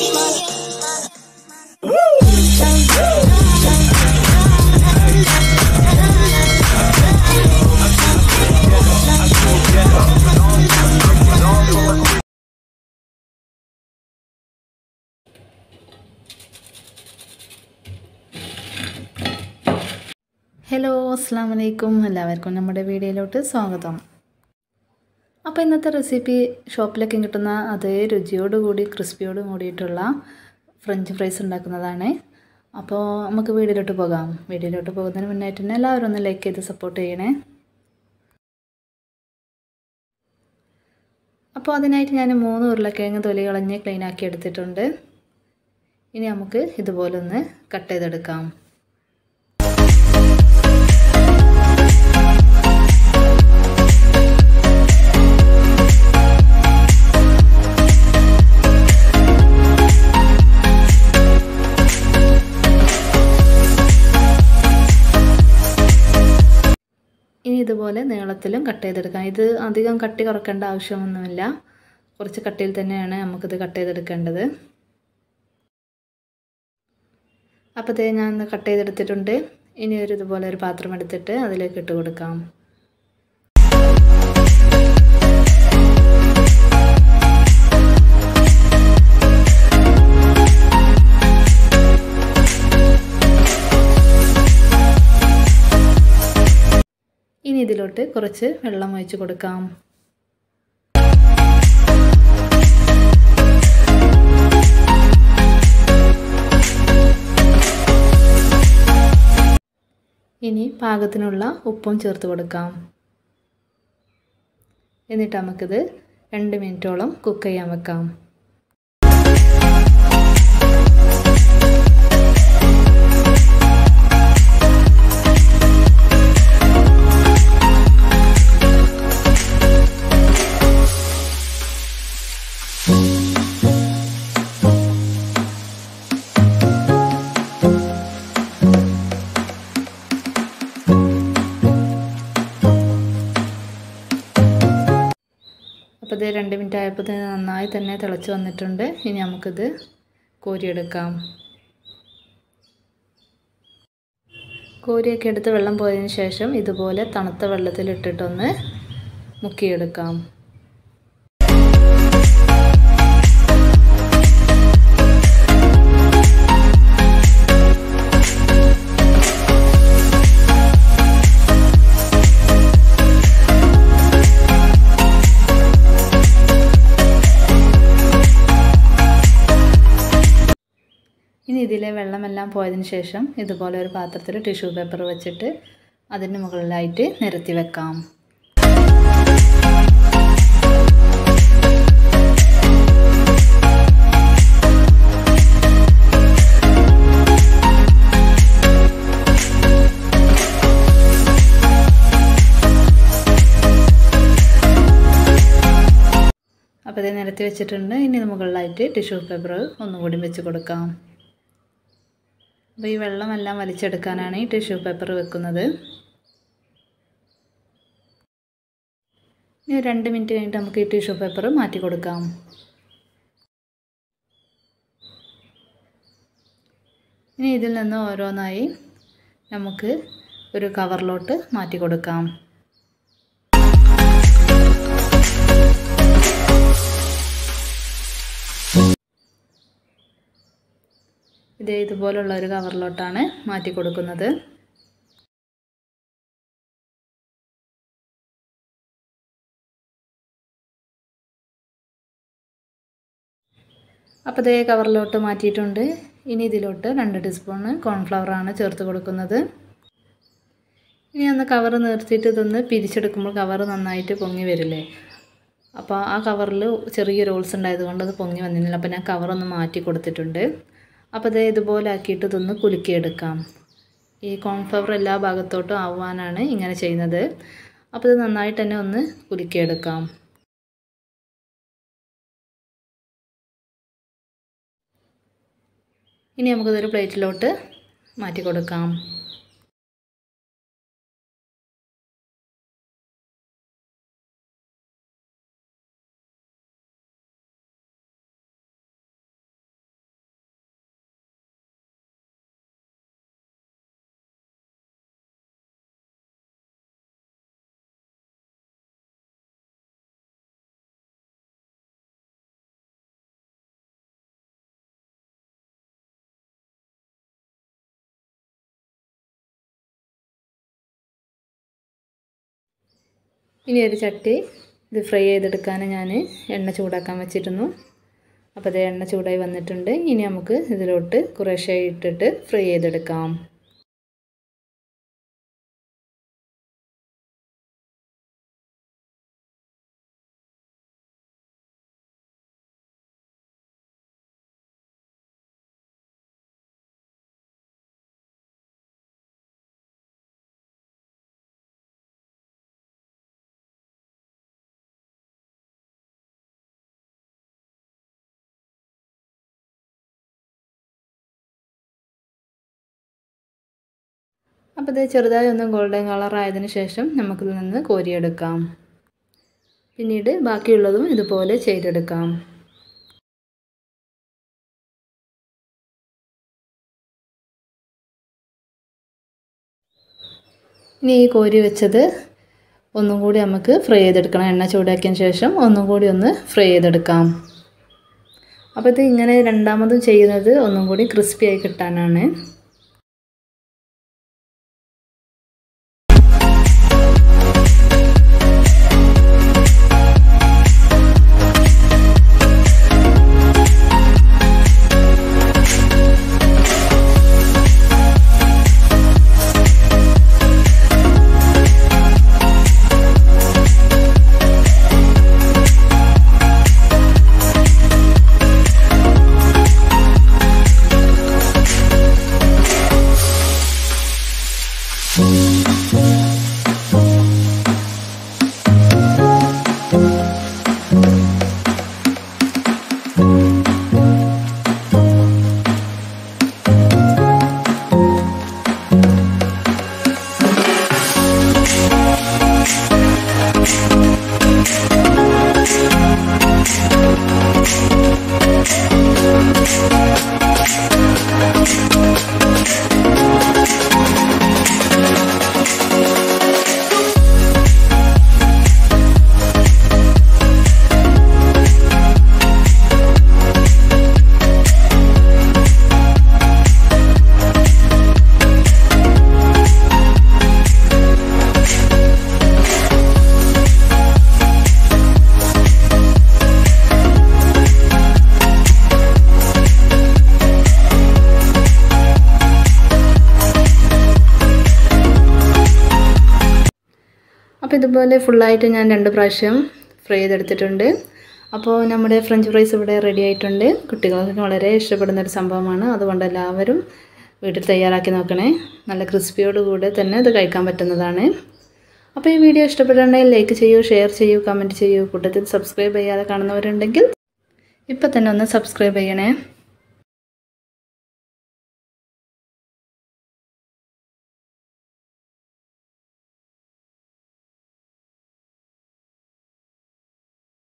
hello അസ്സാം വലൈക്കും എല്ലാവർക്കും നമ്മുടെ വീഡിയോയിലോട്ട് സ്വാഗതം അപ്പോൾ ഇന്നത്തെ റെസിപ്പി ഷോപ്പിലൊക്കെ കിട്ടുന്ന അതേ രുചിയോടുകൂടി ക്രിസ്പിയോടും കൂടിയിട്ടുള്ള ഫ്രഞ്ച് ഫ്രൈസ് ഉണ്ടാക്കുന്നതാണ് അപ്പോൾ നമുക്ക് വീഡിയോയിലോട്ട് പോകാം വീഡിയോയിലോട്ട് പോകുന്നതിന് മുന്നായിട്ട് തന്നെ എല്ലാവരും ഒന്ന് ലൈക്ക് ചെയ്ത് സപ്പോർട്ട് ചെയ്യണേ അപ്പോൾ അതിനായിട്ട് ഞാൻ മൂന്ന് ഉരുളക്കിഴങ്ങ് തൊലി കളഞ്ഞ് ക്ലീൻ ആക്കി എടുത്തിട്ടുണ്ട് ഇനി നമുക്ക് ഇതുപോലെ ഒന്ന് കട്ട് ചെയ്തെടുക്കാം ഇനി ഇതുപോലെ നീളത്തിലും കട്ട് ചെയ്തെടുക്കാം ഇത് അധികം കട്ടി കുറക്കേണ്ട ആവശ്യമൊന്നുമില്ല കുറച്ച് കട്ടിയിൽ തന്നെയാണ് നമുക്കിത് കട്ട് ചെയ്തെടുക്കേണ്ടത് അപ്പോൾ ഇതേ ഞാൻ കട്ട് ചെയ്തെടുത്തിട്ടുണ്ട് ഇനി ഒരു ഇതുപോലെ ഒരു പാത്രം എടുത്തിട്ട് അതിലേക്ക് ഇട്ട് കൊടുക്കാം ഇനി ഇതിലോട്ട് കുറച്ച് വെള്ളം ഒഴിച്ച് കൊടുക്കാം ഇനി പാകത്തിനുള്ള ഉപ്പും ചേർത്ത് കൊടുക്കാം എന്നിട്ട് നമുക്കിത് രണ്ട് മിനിറ്റോളം കുക്ക് ചെയ്യാൻ വെക്കാം അപ്പോൾ ഇത് രണ്ട് മിനിറ്റ് ആയപ്പോൾ തന്നെ നന്നായി തന്നെ തിളച്ച് വന്നിട്ടുണ്ട് ഇനി നമുക്കിത് കോരിയെടുക്കാം കോരിയൊക്കെ എടുത്ത് വെള്ളം പോയതിന് ശേഷം ഇതുപോലെ തണുത്ത വെള്ളത്തിലിട്ടിട്ടൊന്ന് മുക്കിയെടുക്കാം ഇനി ഇതിലെ വെള്ളമെല്ലാം പോയതിന് ശേഷം ഇതുപോലെ ഒരു പാത്രത്തിൽ ടിഷ്യൂ പേപ്പർ വെച്ചിട്ട് അതിന് മുകളിലായിട്ട് നിരത്തി വെക്കാം അപ്പോൾ ഇത് നിരത്തി വെച്ചിട്ടുണ്ട് ഇനി മുകളിലായിട്ട് ടിഷ്യൂ പേപ്പർ ഒന്നുകൂടി വെച്ച് കൊടുക്കാം അപ്പോൾ ഈ വെള്ളമെല്ലാം വലിച്ചെടുക്കാനാണ് ഈ ടിഷ്യൂ പേപ്പർ വെക്കുന്നത് ഇനി രണ്ട് മിനിറ്റ് കഴിഞ്ഞിട്ട് നമുക്ക് ഈ ടിഷ്യൂ പേപ്പർ മാറ്റി കൊടുക്കാം ഇനി ഇതിൽ നിന്ന് ഓരോന്നായി നമുക്ക് ഒരു കവറിലോട്ട് മാറ്റി കൊടുക്കാം ഇതേ ഇതുപോലുള്ള ഒരു കവറിലോട്ടാണ് മാറ്റി കൊടുക്കുന്നത് അപ്പോൾ ഇതേ കവറിലോട്ട് മാറ്റിയിട്ടുണ്ട് ഇനി ഇതിലോട്ട് രണ്ട് ടീസ്പൂണ് കോൺഫ്ലവറാണ് ചേർത്ത് കൊടുക്കുന്നത് ഇനി ഒന്ന് കവർ നിർത്തിയിട്ട് ഇതൊന്ന് പിരിച്ചെടുക്കുമ്പോൾ കവർ നന്നായിട്ട് പൊങ്ങി വരില്ലേ അപ്പോൾ ആ കവറിൽ ചെറിയ റോൾസ് ഉണ്ടായതുകൊണ്ട് അത് പൊങ്ങി വന്നിരുന്നില്ല അപ്പോൾ ഞാൻ കവറൊന്ന് മാറ്റി കൊടുത്തിട്ടുണ്ട് അപ്പോൾ ഇത് ഇതുപോലെ ആക്കിയിട്ട് ഇതൊന്ന് കുലുക്കിയെടുക്കാം ഈ കോൺഫ്ലവർ എല്ലാ ഭാഗത്തോട്ടും ആവാനാണ് ഇങ്ങനെ ചെയ്യുന്നത് അപ്പോൾ ഇത് നന്നായിട്ട് തന്നെ ഒന്ന് കുലുക്കിയെടുക്കാം ഇനി നമുക്കിതൊരു പ്ലേറ്റിലോട്ട് മാറ്റി കൊടുക്കാം ഇനി ഒരു ചട്ടി ഇത് ഫ്രൈ ചെയ്തെടുക്കാൻ ഞാൻ എണ്ണ ചൂടാക്കാൻ വെച്ചിരുന്നു അപ്പോൾ അത് എണ്ണ ചൂടായി വന്നിട്ടുണ്ട് ഇനി നമുക്ക് ഇതിലോട്ട് കുറേശ്ശെ ഇട്ടിട്ട് ഫ്രൈ ചെയ്തെടുക്കാം അപ്പോൾ ഇത് ചെറുതായി ഒന്ന് ഗോൾഡൻ കളർ ആയതിനു ശേഷം നമുക്കിതിൽ നിന്ന് കോരിയെടുക്കാം പിന്നീട് ബാക്കിയുള്ളതും ഇതുപോലെ ചെയ്തെടുക്കാം ഇനി ഈ കോരി വെച്ചത് ഒന്നും കൂടി നമുക്ക് ഫ്രൈ ചെയ്തെടുക്കണം എണ്ണ ചൂടാക്കിയതിന് ശേഷം ഒന്നും കൂടി ഒന്ന് ഫ്രൈ ചെയ്തെടുക്കാം അപ്പോൾ ഇത് ഇങ്ങനെ രണ്ടാമതും ചെയ്യുന്നത് ഒന്നും കൂടി ക്രിസ്പി ആയി കിട്ടാനാണ് അപ്പോൾ ഇതുപോലെ ഫുള്ളായിട്ട് ഞാൻ രണ്ട് പ്രാവശ്യം ഫ്രൈ ചെയ്തെടുത്തിട്ടുണ്ട് അപ്പോൾ നമ്മുടെ ഫ്രഞ്ച് ഫ്രൈസ് ഇവിടെ റെഡി ആയിട്ടുണ്ട് കുട്ടികൾക്ക് വളരെ ഇഷ്ടപ്പെടുന്ന ഒരു സംഭവമാണ് അതുകൊണ്ട് എല്ലാവരും വീട്ടിൽ തയ്യാറാക്കി നോക്കണേ നല്ല ക്രിസ്പിയോടുകൂടെ തന്നെ ഇത് കഴിക്കാൻ പറ്റുന്നതാണ് അപ്പോൾ ഈ വീഡിയോ ഇഷ്ടപ്പെട്ടുണ്ടെങ്കിൽ ലൈക്ക് ചെയ്യൂ ഷെയർ ചെയ്യൂ കമൻറ്റ് ചെയ്യൂ കൂട്ടത്തിൽ സബ്സ്ക്രൈബ് ചെയ്യാതെ കാണുന്നവരുണ്ടെങ്കിൽ ഇപ്പം തന്നെ ഒന്ന് സബ്സ്ക്രൈബ് ചെയ്യണേ